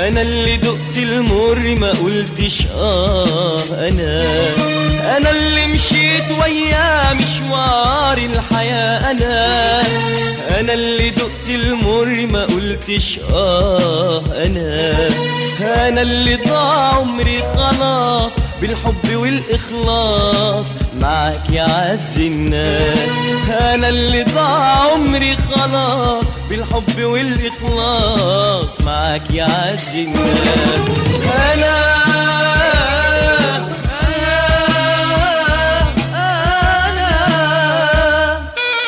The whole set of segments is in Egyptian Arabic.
انا اللي دقت المر ما قلتش اه انا انا اللي مشيت وياه مشوار الحياة انا انا اللي دقت المر ما قلتش اه انا انا اللي ضاع عمري خلاص بالحب والاخلاص معاك يا عز الناس انا اللي ضاع عمري خلاص بالحب والاخلاص معاك يا عز الناس انا أنا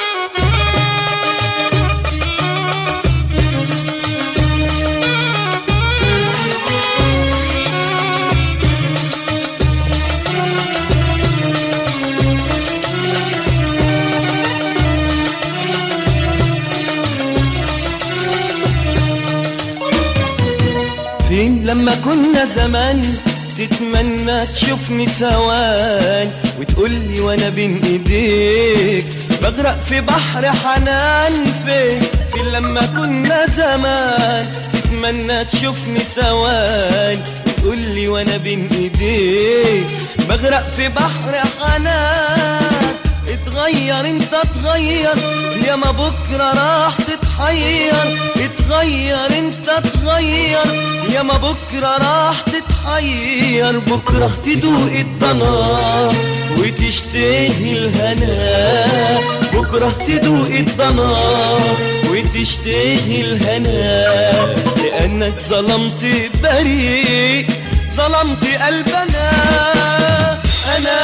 فين لما كنا زمان تتمنى تشوفني ثوان وتقولي وانا بين ايديك بغرق في بحر حنان فين فين لما كنا زمان تتمنى تشوفني ثوان وتقولي وانا بين ايديك بغرق في بحر حنان اتغير انت اتغير يا ما بكرة راح تتحير اتغير انت اتغير يا ما بكرة راح تتحير بكرة تدوق الضنا وتشتهي الهنا بكرة تدوق الضنا وتشتهي الهنا لأنك ظلمت بريء ظلمت قلبنا أنا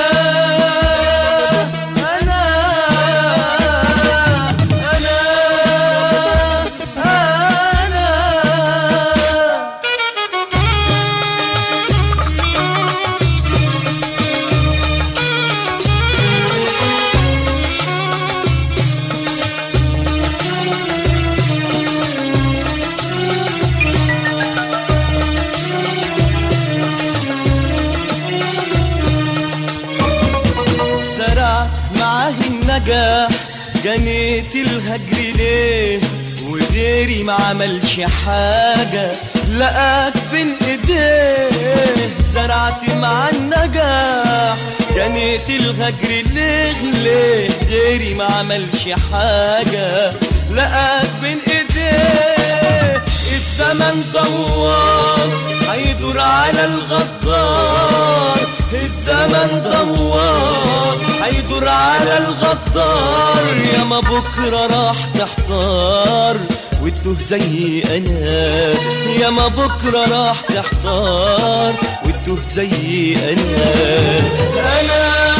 أنا أنا أنا زرعت معاه النجاح جنيت الهجر ليه وغيري ما عملش حاجة لقاك بين ايديه زرعت مع النجاح جنيت الهجر ليه ليه غيري ما عملش حاجة لقاك بين ايديه الزمن دوار هيدور على الغدار الزمن دوار هيدور على الغدار يا ما بكرة راح تحتار وتوه زي انا يا ما بكرة راح تحتار وتوه زي انا انا